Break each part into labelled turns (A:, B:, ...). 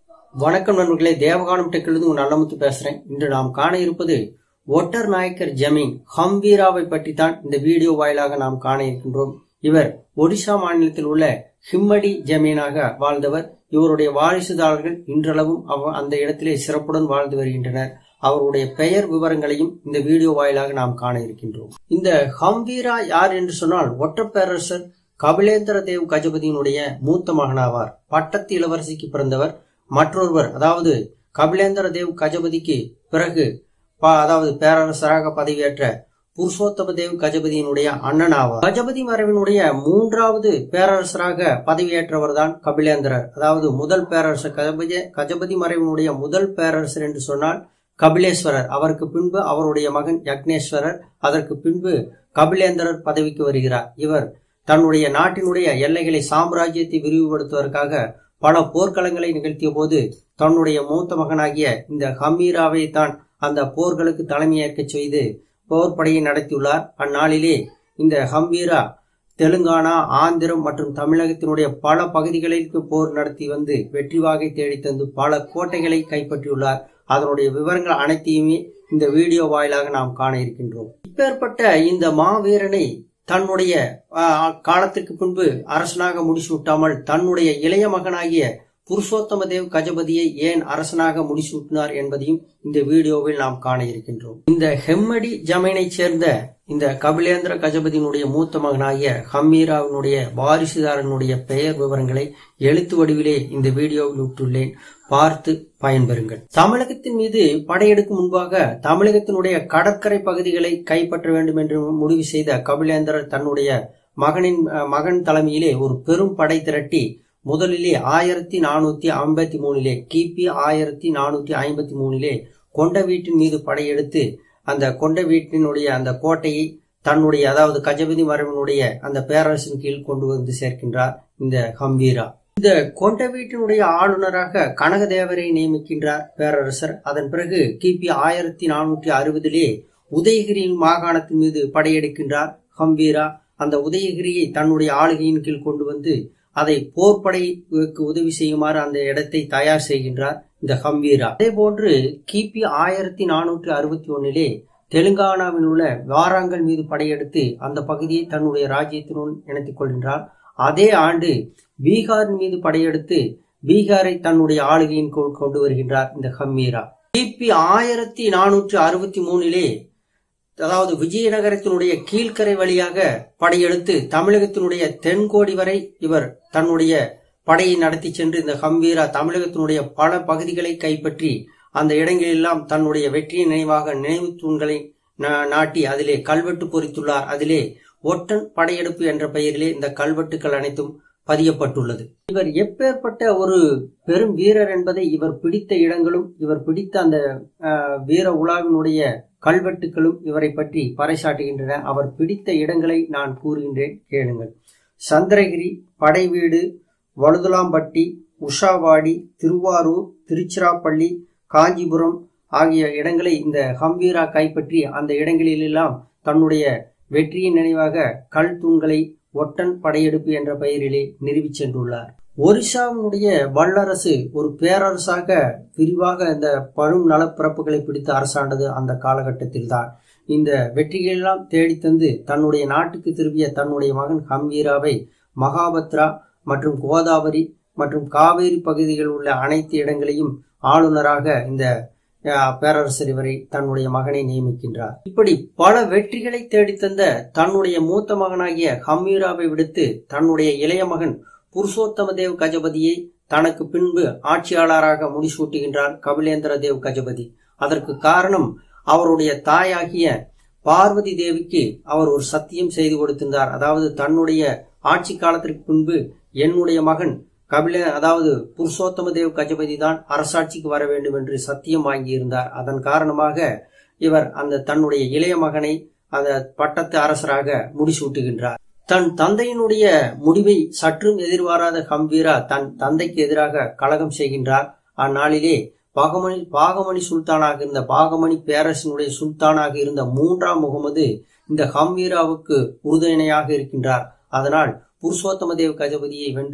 A: வணக்கம் நண்பர்களே தேவகானம் டெக்கிலிருந்து உங்கள் நல்லமுத்து பேசுறேன் இன்று நாம் காண இருப்பது ஒட்டர் நாயக்கர் ஜமீன் ஹம்பீராவை பற்றி தான் இந்த வீடியோ வாயிலாக நாம் காண இருக்கின்றோம் இவர் ஒடிசா மாநிலத்தில் உள்ள ஹிம்மடி ஜமீனாக வாழ்ந்தவர் இவருடைய வாரிசுதாரர்கள் இன்றளவும் அவ அந்த இடத்திலே சிறப்புடன் வாழ்ந்து வருகின்றனர் அவருடைய பெயர் விவரங்களையும் இந்த வீடியோ வாயிலாக நாம் காண இருக்கின்றோம் இந்த ஹம்பீரா யார் என்று சொன்னால் ஒற்றப்பேரரசர் கபிலேந்திர தேவ் கஜபதியினுடைய மூத்த மகனாவார் பட்டத்து இளவரசிக்கு பிறந்தவர் மற்றொருவர் அதாவது கபிலேந்திர தேவ் கஜபதிக்கு பிறகு ப- அதாவது பேரரசராக பதவியேற்ற புருஷோத்தம தேவ் கஜபதியினுடைய அண்ணன் ஆவார் கஜபதி மரபினுடைய மூன்றாவது பேரரசராக பதவியேற்றவர் தான் கபிலேந்திரர் அதாவது முதல் பேரரசர் கஜபதி கஜபதி மரபினுடைய முதல் பேரரசர் என்று சொன்னால் கபிலேஸ்வரர் அவருக்கு பின்பு அவருடைய மகன் யக்னேஸ்வரர் அதற்கு பின்பு கபிலேந்திரர் பதவிக்கு வருகிறார் இவர் தன்னுடைய நாட்டினுடைய எல்லைகளை சாம்ராஜ்யத்தை விரிவுபடுத்துவதற்காக பல போர்க்களங்களை நிகழ்த்திய போது தன்னுடைய மூத்த மகனாகிய இந்த ஹமீராவை தான் அந்த போர்களுக்கு தலைமையேற்கச் செய்து போர்ப்படையை நடத்தியுள்ளார் அந்நாளிலே இந்த ஹம்பீரா தெலுங்கானா ஆந்திரம் மற்றும் தமிழகத்தினுடைய பல பகுதிகளுக்கு போர் நடத்தி வந்து வெற்றி வாகை தேடி தந்து பல கோட்டைகளை கைப்பற்றியுள்ளார் அதனுடைய விவரங்கள் அனைத்தையுமே இந்த வீடியோ வாயிலாக நாம் காண இருக்கின்றோம் இப்பேற்பட்ட இந்த மாவீரனை தன்னுடைய ஆஹ், காலத்திற்கு பின்பு அரசனாக முடிசூட்டாமல் தன்னுடைய இளைய மகனாகிய புருஷோத்தம தேவ் கஜபதியை ஏன் அரசனாக முடிசூட்டினார் என்பதையும் இந்த வீடியோவில் நாம் காண இருக்கின்றோம் இந்த ஹெம்மடி ஜமீனைச் சேர்ந்த இந்த கபிலேந்திர கஜபதியினுடைய மூத்த மகனாகிய ஹம்மீராவினுடைய வாரிசுதாரனுடைய பெயர் விவரங்களை எழுத்து வடிவிலே இந்த வீடியோவில் விட்டுள்ளேன் பார்த்து பயன்பெறுங்கள் தமிழகத்தின் மீது படையெடுக்கும் முன்பாக தமிழகத்தினுடைய கடற்கரை பகுதிகளை கைப்பற்ற வேண்டும் என்று முடிவு செய்த கபிலேந்திரர் தன்னுடைய மகனின் அஹ், மகன் தலைமையிலே ஒரு பெரும் படை திரட்டி முதலிலே ஆயிரத்தி நானூத்தி ஐம்பத்தி மூணிலே கிபி ஆயிரத்தி நானூத்தி ஐம்பத்தி மூணிலே கொண்ட வீட்டின் மீது படையெடுத்து அந்த கொண்ட வீட்டினுடைய அந்த கோட்டையை தன்னுடைய அதாவது கஜபதி மரபினுடைய அந்த பேரரசின் கீழ் கொண்டு வந்து சேர்க்கின்றார் இந்த ஹம்பீரா இந்த கொண்ட வீட்டினுடைய ஆளுநராக கனகதேவரை நியமிக்கின்றார் பேரரசர் அதன் பிறகு கிபி ஆயிரத்தி நானூற்றி அறுபதிலே உதயகிரி மாகாணத்தின் மீது படையெடுக்கின்றார் ஹம்பீரா அந்த உதயகிரியை தன்னுடைய ஆளுகையின் கீழ் கொண்டு வந்து அதை போர்ப்படைக்கு உதவி செய்யுமாறு அந்த இடத்தை தயார் செய்கின்றார் இந்த ஹம்பீரா அதே போன்று கிபி ஆயிரத்தி நானூற்றி அறுபத்தி ஒன்னிலே தெலுங்கானாவில் உள்ள வாராங்கல் மீது படையெடுத்து அந்த பகுதியை தன்னுடைய ராஜ்யத்தினுள் இணைத்துக் கொள்கின்றார் அதே ஆண்டு பீகார் மீது படையெடுத்து பீகாரை தன்னுடைய ஆளுகையின் கீழ் கொண்டு வருகின்றார் இந்த ஹம்மீரா கிபி ஆயிரத்தி நானூற்றி அறுபத்தி மூணிலே அதாவது விஜயநகரத்தினுடைய கீழ்க்கரை வழியாக படையெடுத்து தமிழகத்தினுடைய தென்கோடி வரை இவர் தன்னுடைய படையை நடத்தி சென்று இந்த ஹம்பீரா தமிழகத்தினுடைய பல பகுதிகளை கைப்பற்றி அந்த இடங்களெல்லாம் தன்னுடைய வெற்றியின் நினைவாக நினைவு தூண்களை நா- நாட்டி அதிலே கல்வெட்டு பொறித்துள்ளார் அதிலே ஒற்றன் படையெடுப்பு என்ற பெயரிலே இந்த கல்வெட்டுக்கள் அனைத்தும் பதியப்பட்டுள்ளது இவர் எப்பேற்பட்ட ஒரு பெரும் வீரர் என்பதை இவர் பிடித்த இடங்களும் இவர் பிடித்த அந்த அஹ், வீர உலாவினுடைய கல்வெட்டுகளும் இவரை பற்றி பறைசாட்டுகின்றன அவர் பிடித்த இடங்களை நான் கூறுகின்றேன் கேளுங்கள் சந்திரகிரி படைவீடு வழுதுலாம்பட்டி உஷாவாடி திருவாரூர் திருச்சிராப்பள்ளி காஞ்சிபுரம் ஆகிய இடங்களை இந்த ஹம்பீரா கைப்பற்றி அந்த இடங்களிலெல்லாம் தன்னுடைய வெற்றியின் நினைவாக கல் தூண்களை ஒட்டன் படையெடுப்பு என்ற பெயரிலே நிறுவிச் சென்றுள்ளார் ஒரிசாவினுடைய வல்லரசு ஒரு பேரரசாக விரிவாக இந்த பரும் நலப்பிறப்புகளை பிடித்து அரசாண்டது அந்த காலகட்டத்தில்தான் இந்த வெற்றிகளெல்லாம் தேடித் தந்து தன்னுடைய நாட்டுக்கு திரும்பிய தன்னுடைய மகன் ஹம்பீராவை மகாபத்ரா மற்றும் கோதாவரி மற்றும் காவேரி பகுதிகளில் உள்ள அனைத்து இடங்களையும் ஆளுநராக இந்த அஹ், பேரரசர் இவரை தன்னுடைய மகனை நியமிக்கின்றார் இப்படி பல வெற்றிகளை தேடித்தந்த தன்னுடைய மூத்த மகனாகிய ஹம்மீராவை விடுத்து தன்னுடைய இளைய மகன் புருஷோத்தம தேவ் கஜபதியை தனக்கு பின்பு ஆட்சியாளராக முடிசூட்டுகின்றார் கபிலேந்திர தேவ் கஜபதி அதற்கு காரணம் அவருடைய தாயாகிய பார்வதி தேவிக்கு அவர் ஒரு சத்தியம் செய்து கொடுத்திருந்தார் அதாவது தன்னுடைய ஆட்சி காலத்திற்கு பின்பு என்னுடைய மகன் கபில அதாவது புருஷோத்தம தேவ் கஜபதி தான் அரசாட்சிக்கு வர வேண்டும் என்று சத்தியம் வாங்கியிருந்தார் அதன் காரணமாக இவர் அந்த தன்னுடைய இளைய மகனை அந்த பட்டத்து அரசராக முடிசூட்டுகின்றார் தன் தந்தையினுடைய முடிவை சற்றும் எதிர்பாராத ஹம்பீரா தன் தந்தைக்கு எதிராக கலகம் செய்கின்றார் அந்நாளிலே பாகமணி பாகமணி சுல்தானாக இருந்த பாகமணி பேரரசினுடைய சுல்தானாக இருந்த மூன்றாம் முகமது இந்த ஹம்பீராவுக்கு உறுதுணையாக இருக்கின்றார் அதனால் புருஷோத்தம தேவ் கஜபதியை வென்று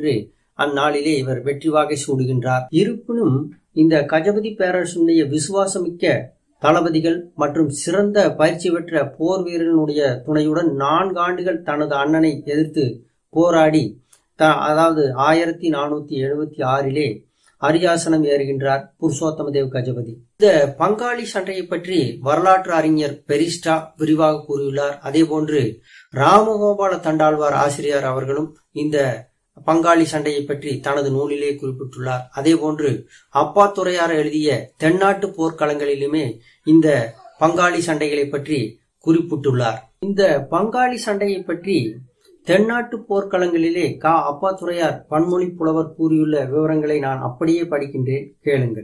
A: அந்நாளிலே இவர் வெற்றி வாகை சூடுகின்றார் இருப்பினும் இந்த கஜபதி பேரரசுடைய விசுவாசமிக்க தளபதிகள் மற்றும் சிறந்த பயிற்சி பெற்ற போர் வீரர்களுடைய துணையுடன் நான்கு ஆண்டுகள் தனது அண்ணனை எதிர்த்து போராடி த- அதாவது ஆயிரத்தி நானூத்தி எழுபத்தி ஆறிலே அரியாசனம் ஏறுகின்றார் புருஷோத்தம தேவ் கஜபதி இந்த பங்காளி சண்டையை பற்றி வரலாற்று அறிஞர் பெரிஸ்டா விரிவாக கூறியுள்ளார் அதே போன்று ராமகோபால தண்டாழ்வார் ஆசிரியர் அவர்களும் இந்த பங்காளி சண்டையை பற்றி தனது நூலிலே குறிப்பிட்டுள்ளார் அதே போன்று அப்பா துறையார் எழுதிய தென்னாட்டு போர்க்களங்களிலுமே இந்த பங்காளி சண்டைகளை பற்றி குறிப்பிட்டுள்ளார் இந்த பங்காளி சண்டையை பற்றி தென்னாட்டு போர்க்களங்களிலே கா அப்பாத்துறையார் பன்மொழி புலவர் கூறியுள்ள விவரங்களை நான் அப்படியே படிக்கின்றேன் கேளுங்கள்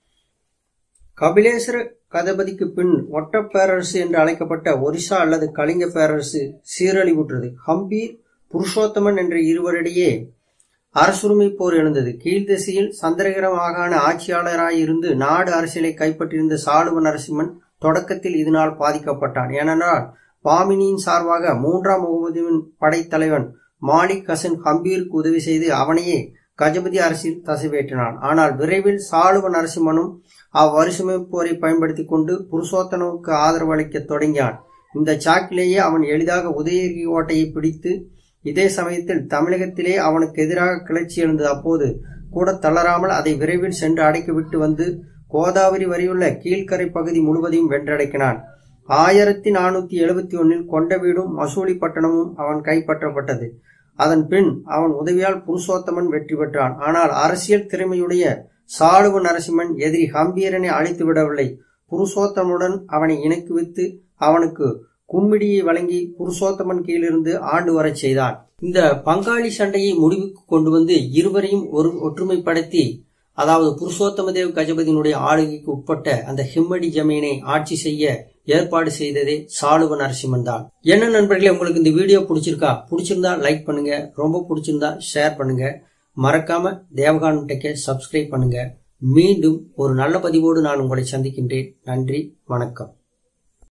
A: கபிலேஸ்வர கதபதிக்கு பின் ஒட்டப் பேரரசு என்று அழைக்கப்பட்ட ஒரிசா அல்லது கலிங்க பேரரசு சீரழிவுற்றது ஹம்பீர் புருஷோத்தமன் என்ற இருவரிடையே அரசுரிமை போர் எழுந்தது கீழ்திசையில் சந்திரகிர மாகாண ஆட்சியாளராயிருந்து நாடு அரசியலை கைப்பற்றியிருந்த சாளுவ நரசிம்மன் தொடக்கத்தில் இதனால் பாதிக்கப்பட்டான் ஏனென்றால் பாமினியின் சார்பாக மூன்றாம் முகமதுவின் படைத்தலைவன் மாலிக் ஹசன் ஹம்பீருக்கு உதவி செய்து அவனையே கஜபதி அரசில் தசைவேற்றினான் ஆனால் விரைவில் சாளுவ நரசிம்மனும் அவ்வருசுமை போரை பயன்படுத்திக் கொண்டு புருஷோத்தனுக்கு ஆதரவு அளிக்கத் தொடங்கினான் இந்த சாக்கிலேயே அவன் எளிதாக உதயகிரி கோட்டையை பிடித்து இதே சமயத்தில் தமிழகத்திலே அவனுக்கு எதிராக கிளர்ச்சி எழுந்தது அப்போது கூட தளராமல் அதை விரைவில் சென்று அடைக்கிவிட்டு வந்து கோதாவரி வரையுள்ள கீழ்க்கரை பகுதி முழுவதையும் வென்றடக்கினான் ஆயிரத்தி நானூத்தி எழுபத்தி ஒன்னில் கொண்ட வீடும் மசூலி பட்டணமும் அவன் கைப்பற்றப்பட்டது அதன் பின் அவன் உதவியால் புருஷோத்தமன் வெற்றி பெற்றான் ஆனால் அரசியல் திறமையுடைய சாளுவ நரசிம்மன் எதிரி ஹம்பீரனை அழித்து விடவில்லை புருஷோத்தமனுடன் அவனை இணக்குவித்து அவனுக்கு கும்மிடியை வழங்கி புருஷோத்தமன் கீழிருந்து ஆண்டு வரச் செய்தான் இந்த பங்காளி சண்டையை முடிவுக்கு கொண்டு வந்து இருவரையும் ஒரு ஒற்றுமைப்படுத்தி அதாவது புருஷோத்தமதேவ் கஜபதியினுடைய ஆளுகைக்கு உட்பட்ட அந்த ஹிம்மடி ஜமீனை ஆட்சி செய்ய ஏற்பாடு செய்ததே சாளுவ நரசிம்மன் தான் என்ன நண்பர்களே உங்களுக்கு இந்த வீடியோ பிடிச்சிருக்கா பிடிச்சிருந்தா லைக் பண்ணுங்க ரொம்ப பிடிச்சிருந்தா ஷேர் பண்ணுங்க மறக்காம தேவகானம் டெக்கை சப்ஸ்கிரைப் பண்ணுங்க மீண்டும் ஒரு நல்ல பதிவோடு நான் உங்களை சந்திக்கின்றேன் நன்றி வணக்கம்